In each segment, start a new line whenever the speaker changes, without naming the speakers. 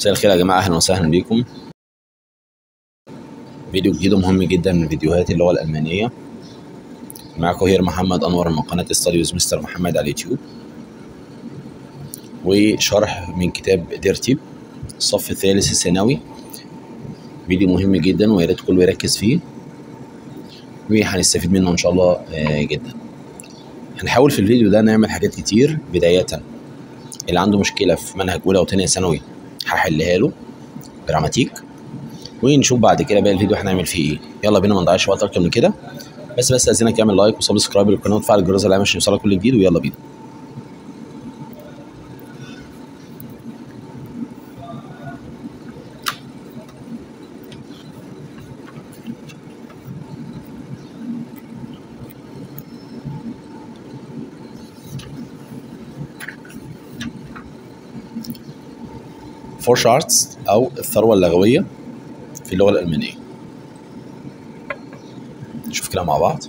مساء الخير يا جماعة أهلا وسهلا بيكم فيديو جديد ومهم جدا من فيديوهات اللغة الألمانية معكم هير محمد أنور من قناة استاديوز مستر محمد على اليوتيوب وشرح من كتاب ديرتيب الصف الثالث الثانوي فيديو مهم جدا ويا ريت كله يركز فيه وهنستفيد منه إن شاء الله آه، جدا هنحاول في الفيديو ده نعمل حاجات كتير بداية اللي عنده مشكلة في منهج أولى وتانية ثانوي هحلها له جراماتيك ونشوف بعد كده بقى الفيديو هنعمل فيه ايه يلا بينا ما نضيعش وقت اكتر من كده بس بس عايزينك تعمل لايك وسبسكرايب للقناه وتفعل الجرس اللي عشان يوصلك كل جديد ويلا بينا فور شارتس او الثروه اللغويه في اللغه الالمانيه نشوف كده مع بعض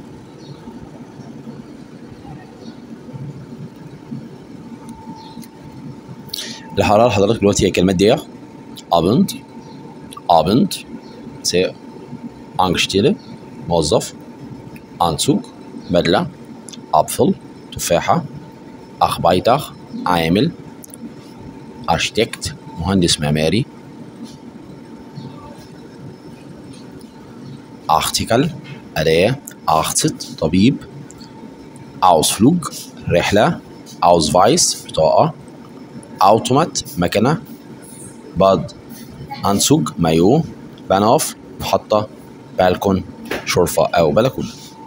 اللي هقراها لحضرتك دلوقتي هي كلمات دي Abend Abend sehr Angestellte موظف Anzug بدلة Apfel تفاحة Arbeiter عامل Architekt مهندس معماري Artikel أداة Arzt طبيب Ausflug رحلة Ausweis بطاقة Automat مكنة باد أنسوج مايو بانوف محطة بالكون شرفة أو بلكونة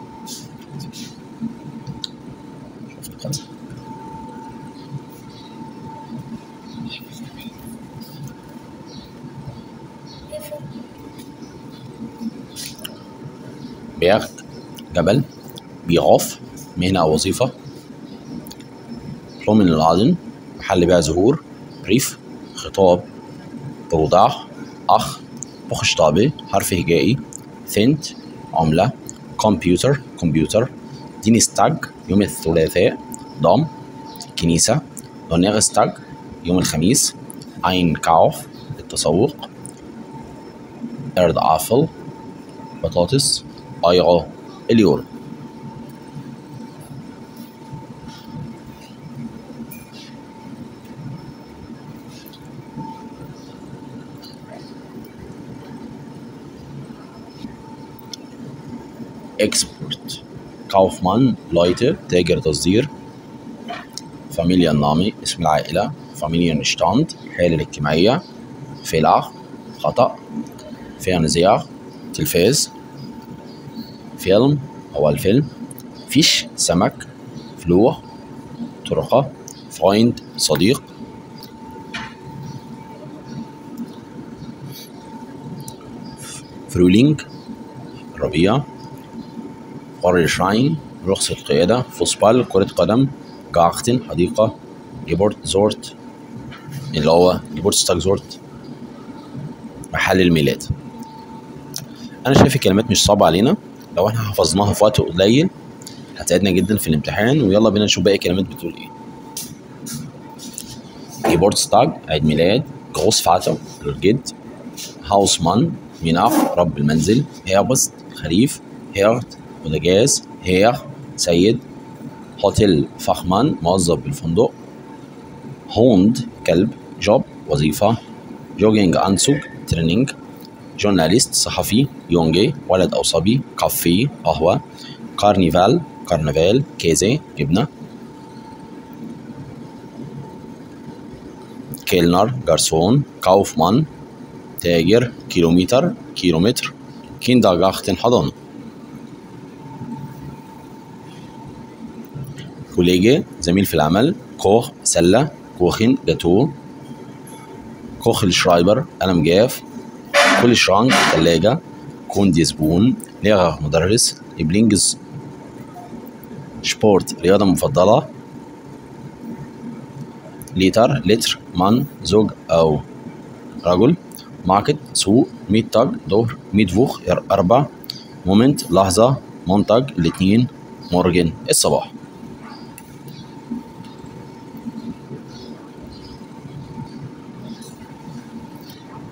بيرغ جبل بيغوف مهنة أو وظيفة بلومن العظم محل بيع زهور بريف خطاب بوضع أخ بوخشتابه حرف هجائي ثنت عملة كمبيوتر كمبيوتر دينستاج يوم الثلاثاء ضم كنيسة دونيغستاج يوم الخميس عين كاوف التسوق أرض عافل بطاطس ايرو اليورو اكسبورت كاوفمان لايته تاجر تصدير فاميليا النامي اسم العائلة فاميليا نشتاند حالة الاجتماعية فيلع خطأ فيرنزير تلفاز فيلم هو الفيلم فيش سمك فلور طرقة فرايند صديق فرولينج ربيع شراين رخصة قيادة فوسبال كرة قدم جاختن حديقة جيبورت زورت اللي هو جيبورت ستاك زورت محل الميلاد أنا شايف الكلمات مش صعبة علينا لو احنا حفظناها في وقت قليل هتساعدنا جدا في الامتحان ويلا بينا نشوف باقي الكلمات بتقول ايه جيبورتستاج عيد ميلاد جروس فاتر الجد هاوسمان ميناخ رب المنزل هيربست خريف هيرت بوتاجاز هير سيد هوتيل فخمان موظف بالفندق هوند كلب جوب وظيفة جوجينج أنسوج تريننج جورناليست صحفي يونجي ولد أو صبي كافي قهوة كارنيفال كرنفال كيزي جبنة كيلنر جرسون كاوفمان تاجر كيلومتر كيلومتر كيندرجارتن حضانة كوليجي زميل في العمل كوخ سلة كوخن جاتو كوخ الشرايبر قلم جاف كل شرانك ثلاجة كوندي زبون ليغر مدرس إبلينجز سبورت رياضة مفضلة لتر لتر من زوج أو رجل ماركت سوق ميتاج ظهر ميت فوخ أربع مومنت لحظة منتج الاثنين مورجن الصباح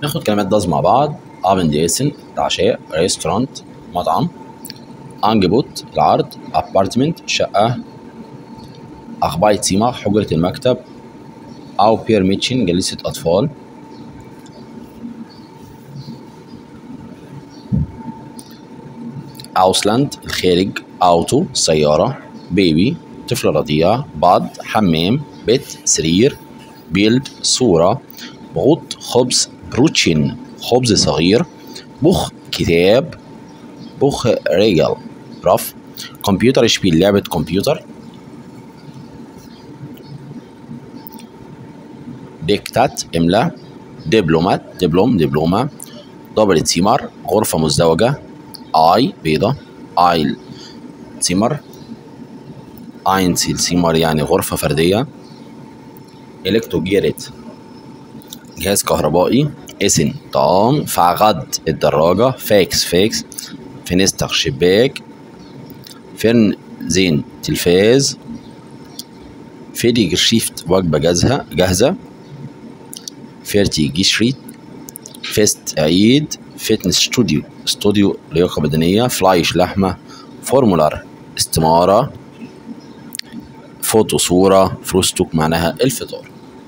ناخد كلمات داز مع بعض ابنديسن العشاء ريستورانت مطعم انجبوت العرض ابارتمنت شقة أخبايت سيما حجرة المكتب أو بير ميتشن جلسة أطفال أوسلاند الخارج أوتو سيارة بيبي طفل رضيع بعض حمام بيت سرير بيلد صورة بغط خبز بروتشين خبز صغير بخ كتاب بخ ريجل رف كمبيوتر شبيل لعبة كمبيوتر ديكتات املا دبلومات دبلوم دبلومة دبل سيمر غرفة مزدوجة اي بيضة ايل سيمر اينسيل سيمر يعني غرفة فردية الكترو جيرت جهاز كهربائي اسن طعام فغد الدراجة فاكس فاكس فينستر شباك فرن زين تلفاز فيدي جرشيفت وجبة جاهزة جاهزة فيرتي جيشريت فيست عيد فيتنس ستوديو استوديو لياقة بدنية فلايش لحمة فورمولار استمارة فوتو صورة فروستوك معناها الفطار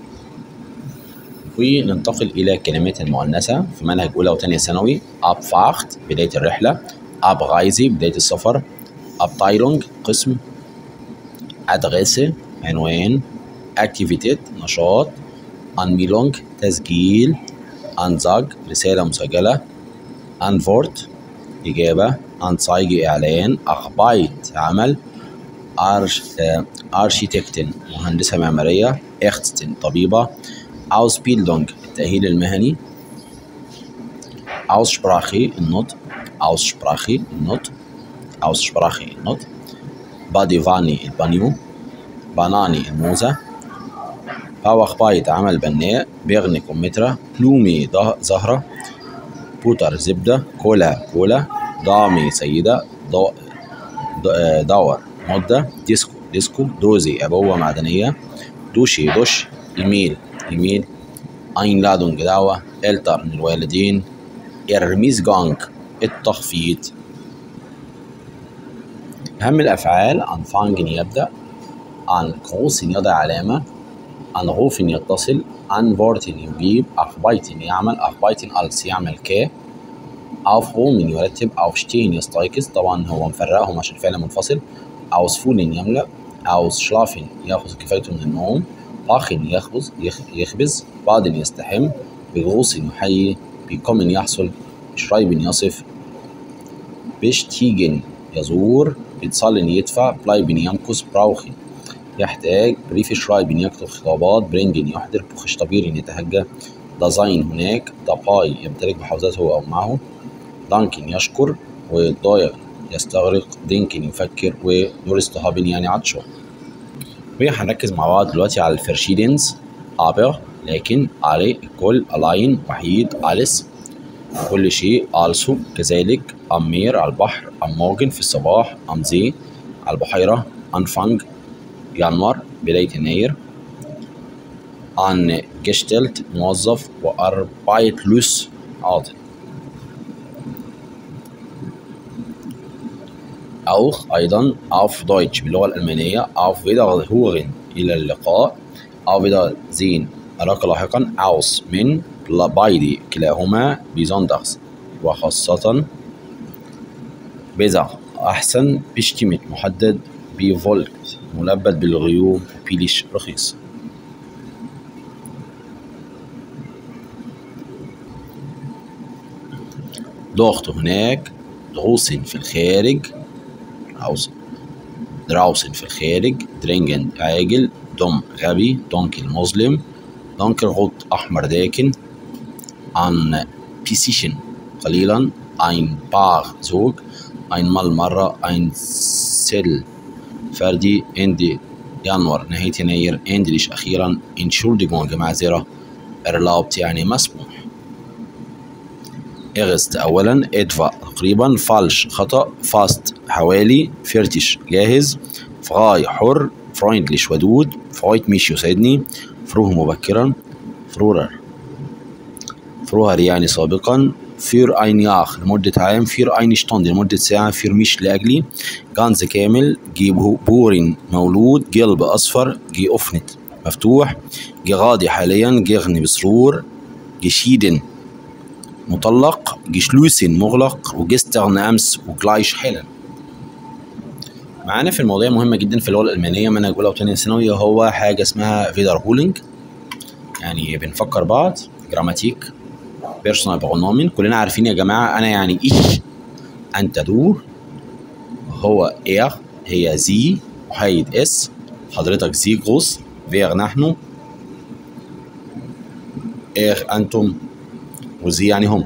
وننتقل إلى كلمات المؤنثة في منهج أولى وثانية ثانوي أبفاخت بداية الرحلة أبغايزي بداية السفر أبتايلونج قسم أدغيسي عنوان أكتيفيتيت نشاط أنميلونج تسجيل أنزاج رسالة مسجلة أنفورت إجابة أنصايج إعلان أخبايت عمل أرش أرشيتكتن مهندسة معمارية إختن طبيبة أوسبيلدونج التأهيل المهني أوسشبراخي النطق أوسشبراخي النطق أوسشبراخي النطق باديفاني البانيو باناني الموزة باوخ بايت عمل بناء بيغني كمثرى بلومي زهرة بوتر زبدة كولا كولا ضامي سيدة دو دور مدة ديسكو ديسكو دوزي أبوة معدنية دوشي دش إيميل إيميل أين لادون جداوة إلتر من الوالدين إرميز جونج التخفيض أهم الأفعال عن فانجن يبدأ عن قوس يضع علامة عن غوف يتصل عن فورتين يجيب أخبايتين يعمل أخبايتين ألس يعمل ك أوف هومن يرتب أوفشتين يستيقظ طبعا هو مفرقهم عشان فعل منفصل أوسفون يملأ أوس شلافن يأخذ كفايته من النوم باخن يخبز يخبز بعض يستحم بغوص يحيي بكم يحصل شرايب يصف بشتيجن يزور بتصل يدفع بلايبن يمكث براوخن يحتاج بريف شرايبن يكتب خطابات برينجن يحضر بوخشتبير يتهجى دازاين هناك داباي يمتلك بحوزته هو أو معه دانكن يشكر وضايع يستغرق دينكن يفكر ودورستهابن يعني عطشه وهنركز مع بعض دلوقتي على الفرشيدنز aber لكن علي الكل الاين وحيد أليس كل شيء also كذلك أمير على البحر أمورجن في الصباح أمزي على البحيرة أنفانج يناير بداية يناير أن جشتلت موظف وأربايتلوس عاطل auch أيضا auf Deutsch باللغة الألمانية auf Wiederhören إلى اللقاء auf Wiedersehen أراك لاحقا aus من beide كلاهما besonders وخاصة besser أحسن bestimmt محدد بفولت ملبد بالغيوم بيليش رخيص ضغط هناك دروس في الخارج draußen draußen في الخارج درينجن عاجل دم غبي دونك المظلم دونك غط أحمر داكن عن بيسيشن قليلا ein paar زوج einmal مرة ein سيل فردي اندي يناير نهاية يناير اندليش أخيرا entschuldigung معذرة erlaubt يعني مسموح إغست أولا إدفا تقريبا فالش خطأ فاست حوالي فيرتش جاهز فغاي حر فرايندليش ودود فرايت ميش يسعدني فروه مبكرا فرورر فروهر يعني سابقا für ein Jahr لمدة عام für eine Stunde لمدة ساعة für mich لأجلي ganz كامل geboren مولود قلب أصفر geöffnet مفتوح gerade حاليا geغني بسرور geschieden مطلق geschlossen مغلق وgestern أمس وgleich حالا معانا في المواضيع مهمة جدا في اللغة الألمانية منهج أولى وتانية ثانوي هو حاجة اسمها فيدر هولينج يعني بنفكر بعض جراماتيك بيرسونال برونومين كلنا عارفين يا جماعة أنا يعني إيش أنت دو هو إير هي زي محايد إس حضرتك زي غوص فير نحن إير أنتم وزي يعني هم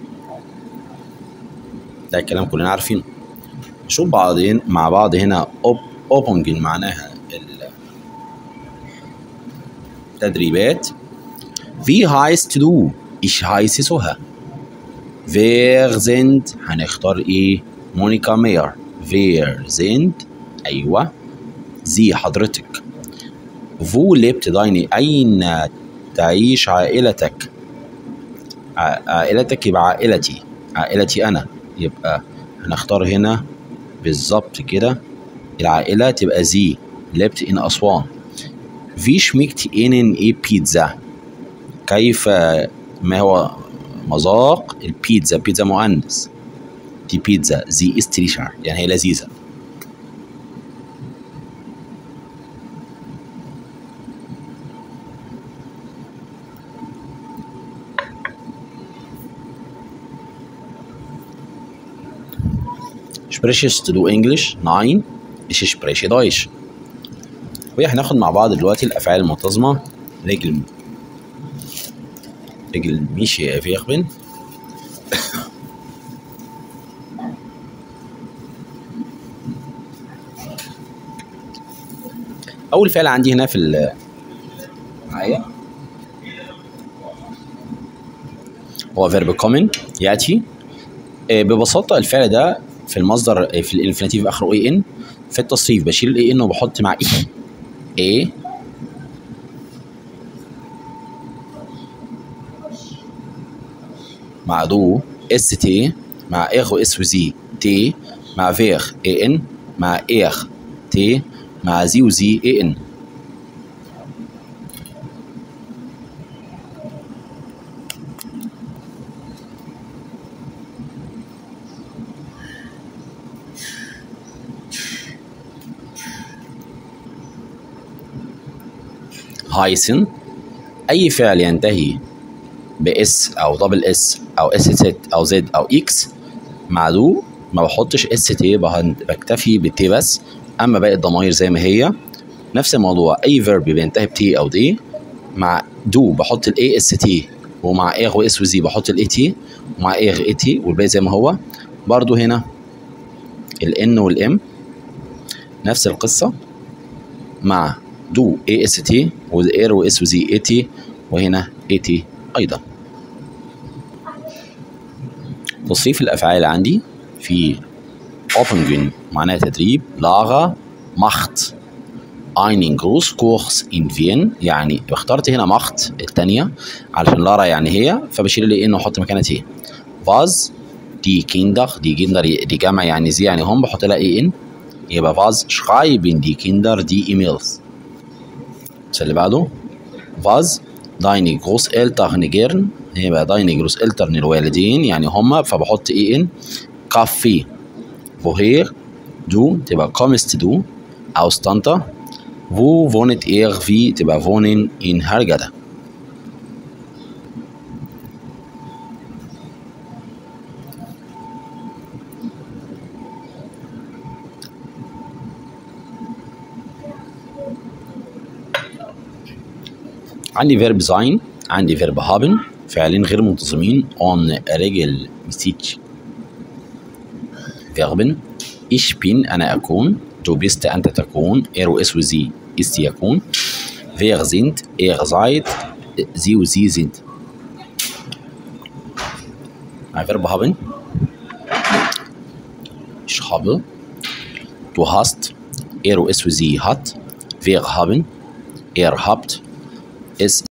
ده الكلام كلنا عارفينه نشوف بعضين مع بعض هنا أوب أوبنجن معناها التدريبات Wie heißt du? Ich heiße سهى. Wer sind? هنختار ايه؟ مونيكا مير. Wer sind? أيوة. Sie حضرتك. Wo lebt deine أين تعيش عائلتك؟ عائلتك يبقى عائلتي. عائلتي أنا. يبقى هنختار هنا بالظبط كده العائلة تبقى زي. lebt in أسوان. Wie schmeckt Ihnen إيه بيتزا؟ كيف ما هو مذاق البيتزا بيتزا مؤنث دي بيتزا زي استريشار يعني هي لذيذة Sprichst du English? Nein, ich spreche Deutsch. وهناخد مع بعض دلوقتي الأفعال المنتظمة رجل regelmäßig erwerben. أول فعل عندي هنا في معايا هو فيرب كومن يأتي ببساطة الفعل ده في المصدر في الانفينيتيف آخره اي ان في التصريف بشيل الاي ان وبحط مع اي ايه مع دو اس تي مع اغ واس وزي تي مع فيغ اي ان مع اغ تي مع زي وزي اي ان هايسن اي فعل ينتهي باس او دبل اس او اس ست او زد او اكس مع دو ما بحطش اس تي بكتفي بالتي بس اما باقي الضمائر زي ما هي نفس الموضوع اي فيرب بينتهي بتي او دي مع دو بحط الاي اس تي ومع اغ واس وزي بحط الاي تي ومع اغ اي تي والباقي زي ما هو برضو هنا الان والام نفس القصه مع دو اي اس تي والاير واس وزي اي تي وهنا اي تي ايضا تصريف الافعال عندي في اوبنجن معناها تدريب لاغا ماخت einen Großkurs in Wien يعني اخترت هنا ماخت الثانية علشان لارا يعني هي فبشيل لي ان واحط مكانها تي فاز دي كيندر دي كيندر دي جمع يعني زي يعني هم بحط لها اي ان يبقى فاز schreiben die Kinder die E-Mails اللي بعده فاز deine Großeltern gern يبقى deine Großeltern الوالدين يعني هم فبحط اي ان كافي woher du تبقى kommst du aus Tante wo wohnt ihr wie تبقى wohnen in Hergada عندي فيرب sein عندي فيرب haben فعلين غير منتظمين on regelmäßig Verben ich bin أنا أكون du bist أنت تكون er وes وزي ist يكون wer sind er seid sie und sie sind ein Verb haben ich habe du hast er und es und sie hat wir haben er habt es